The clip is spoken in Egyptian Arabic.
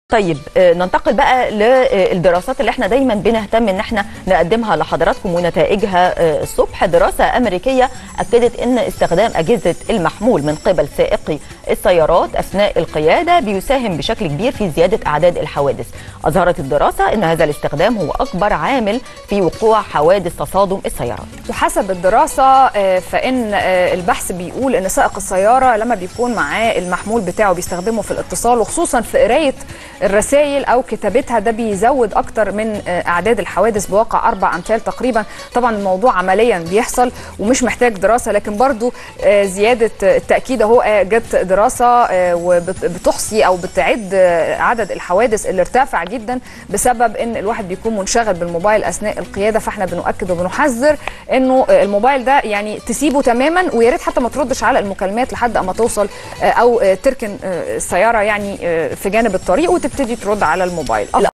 طيب آه، ننتقل بقى للدراسات اللي احنا دايما بنهتم ان احنا نقدمها لحضراتكم ونتائجها آه، الصبح دراسه امريكيه اكدت ان استخدام اجهزه المحمول من قبل سائقي السيارات اثناء القياده بيساهم بشكل كبير في زياده اعداد الحوادث اظهرت الدراسه ان هذا الاستخدام هو اكبر عامل في وقوع حوادث تصادم السيارات وحسب الدراسة آه، فإن آه، البحث بيقول إن سائق السيارة لما بيكون معاه المحمول بتاعه بيستخدمه في الاتصال وخصوصا في قراية الرسائل أو كتابتها ده بيزود أكتر من آه، أعداد الحوادث بواقع أربع أمثال تقريبا طبعا الموضوع عمليا بيحصل ومش محتاج دراسة لكن برضو آه، زيادة آه، التأكيد أهو آه، جت دراسة آه، وبتحصي أو بتعد آه، عدد الحوادث اللي ارتفع جدا بسبب إن الواحد بيكون منشغل بالموبايل أثناء القيادة فاحنا بنؤكد وبنحذر انه الموبايل ده يعني تسيبه تماما ويا ريت حتى ما تردش على المكالمات لحد اما توصل آه، او آه، تركن آه، السياره يعني آه، في جانب الطريق وتبتدي ترد على الموبايل